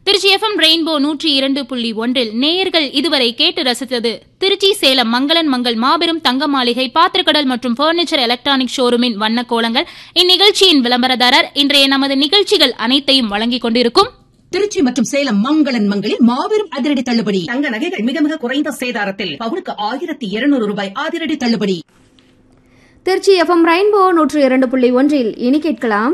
Trichy FM rainbow நூற்றி இரண்டு புள்ளி ஒன்றில் நேயர்கள் இதுவரை கேட்டு ரசித்தது திருச்சி சேலம் மங்களன் மங்கள் மாபெரும் தங்க மாளிகை பாத்திரக்கடல் மற்றும் பர்னிச்சர் எலக்ட்ரானிக் ஷோரூமின் வண்ண கோலங்கள் இந்நிகழ்ச்சியின் விளம்பரதாரர் இன்றைய நமது நிகழ்ச்சிகள் அனைத்தையும் வழங்கிக் கொண்டிருக்கும் திருச்சி மற்றும் சேலம் மங்களன் மங்களில் மாபெரும் அதிரடி தள்ளுபடி தங்க நகைகள் மிக மிக குறைந்த சேதாரத்தில் பவுனுக்கு ஆயிரத்தி இருநூறு ரூபாய் அதிரடி தள்ளுபடி திருச்சி எஃப்எம் ரெயின்போ நூற்று இரண்டு புள்ளி ஒன்றில் இனி கேட்கலாம்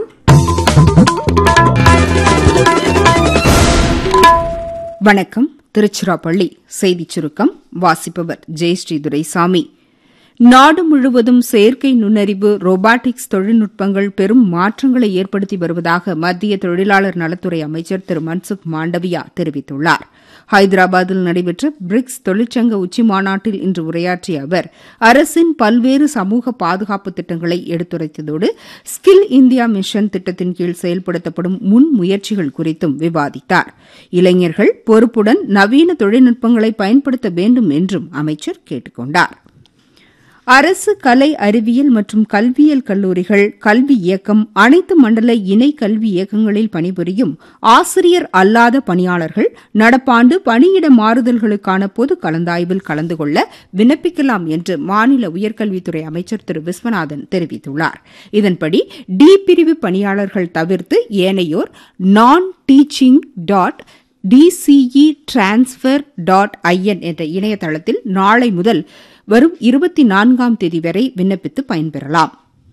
வணக்கம் திருச்சிராப்பள்ளி செய்திச் சுருக்கம் வாசிப்பவர் ஜெயஸ்ரீ துரைசாமி நாடு முழுவதும் செயற்கை நுண்ணறிவு ரோபாட்டிக்ஸ் தொழில்நுட்பங்கள் பெரும் மாற்றங்களை ஏற்படுத்தி வருவதாக மத்திய தொழிலாளர் நலத்துறை அமைச்சர் திரு மன்சுக் மாண்டவியா தெரிவித்துள்ளார் ஹைதராபாத்தில் நடைபெற்ற பிரிக்ஸ் தொழிற்சங்க உச்சிமாநாட்டில் இன்று உரையாற்றிய அவர் அரசின் பல்வேறு சமூக பாதுகாப்பு திட்டங்களை எடுத்துரைத்ததோடு ஸ்கில் இந்தியா மிஷன் திட்டத்தின் கீழ் செயல்படுத்தப்படும் முன் முயற்சிகள் குறித்தும் விவாதித்தார் இளைஞர்கள் பொறுப்புடன் நவீன தொழில்நுட்பங்களை பயன்படுத்த வேண்டும் என்றும் அமைச்சர் கேட்டுக் கொண்டார் அரசு கலை அறிவியல் மற்றும் கல்வியியல் கல்லூரிகள் கல்வி இயக்கம் அனைத்து மண்டல இணை கல்வி இயக்கங்களில் பணிபுரியும் ஆசிரியர் அல்லாத பணியாளர்கள் நடப்பாண்டு பணியிட மாறுதல்களுக்கான பொது கலந்தாய்வில் கலந்து கொள்ள விண்ணப்பிக்கலாம் என்று மாநில உயர்கல்வித்துறை அமைச்சர் திரு விஸ்வநாதன் தெரிவித்துள்ளார் இதன்படி டி பிரிவு பணியாளர்கள் தவிர்த்து ஏனையோர் non teaching dot DCE transfer dot in என்ற இணையதளத்தில் நாளை முதல் வரும் இருபத்தி நான்காம் தேதி வரை விண்ணப்பித்து பயன்பெறலாம்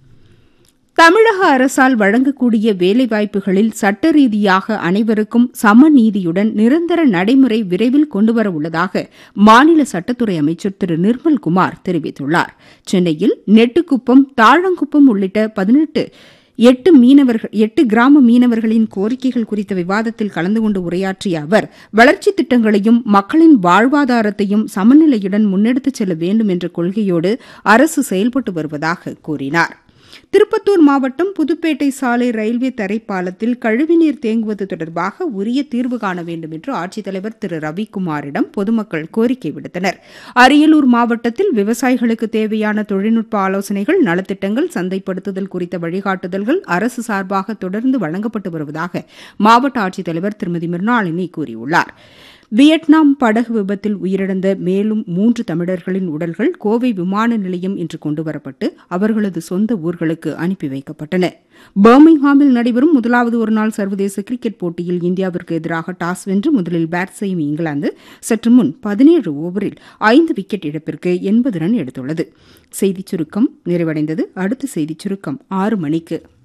தமிழக அரசால் வழங்கக்கூடிய வேலைவாய்ப்புகளில் சட்ட ரீதியாக அனைவருக்கும் சமநீதியுடன் நிரந்தர நடைமுறை விரைவில் கொண்டுவர உள்ளதாக மாநில சட்டத்துறை அமைச்சர் திரு நிர்மல்குமார் தெரிவித்துள்ளார் சென்னையில் நெட்டுக்குப்பம் தாழங்குப்பம் உள்ளிட்ட பதினெட்டு எட்டு மீனவர்கள் எட்டு கிராம மீனவர்களின் கோரிக்கைகள் குறித்த விவாதத்தில் கலந்து கொண்டு உரையாற்றிய அவர் வளர்ச்சித் திட்டங்களையும் மக்களின் வாழ்வாதாரத்தையும் சமநிலையுடன் முன்னெடுத்துச் செல்ல வேண்டும் என்ற கொள்கையோடு அரசு செயல்பட்டு வருவதாக கூறினார் திருப்பத்தூர் மாவட்டம் புதுப்பேட்டை சாலை ரயில்வே தரைப்பாலத்தில் கழிவுநீர் தேங்குவது தொடர்பாக உரிய தீர்வு காண வேண்டும் என்று ஆட்சித்தலைவர் திரு ரவிக்குமாரிடம் பொதுமக்கள் கோரிக்கை விடுத்தனர் அரியலூர் மாவட்டத்தில் விவசாயிகளுக்கு தேவையான தொழில்நுட்ப ஆலோசனைகள் நலத்திட்டங்கள் சந்தைப்படுத்துதல் குறித்த வழிகாட்டுதல்கள் அரசு சார்பாக தொடர்ந்து வழங்கப்பட்டு வருவதாக மாவட்ட ஆட்சித்தலைவர் திருமதி மிர்னாளினி கூறியுள்ளார் வியட்நாம் படகு விபத்தில் உயிரிழந்த மேலும் மூன்று தமிழர்களின் உடல்கள் கோவை விமான நிலையம் இன்று கொண்டுவரப்பட்டு அவர்களது சொந்த ஊர்களுக்கு அனுப்பி வைக்கப்பட்டன பர்மிங்ஹாமில் நடைபெறும் முதலாவது ஒருநாள் சர்வதேச கிரிக்கெட் போட்டியில் இந்தியாவிற்கு எதிராக டாஸ் வென்று முதலில் பேட் செய்யும் இங்கிலாந்து சற்று முன் பதினேழு ஓவரில் ஐந்து விக்கெட் இழப்பிற்கு எண்பது ரன் எடுத்துள்ளது செய்திச் சுருக்கம் நிறைவடைந்தது அடுத்த செய்திச் சுருக்கம் ஆறு மணிக்கு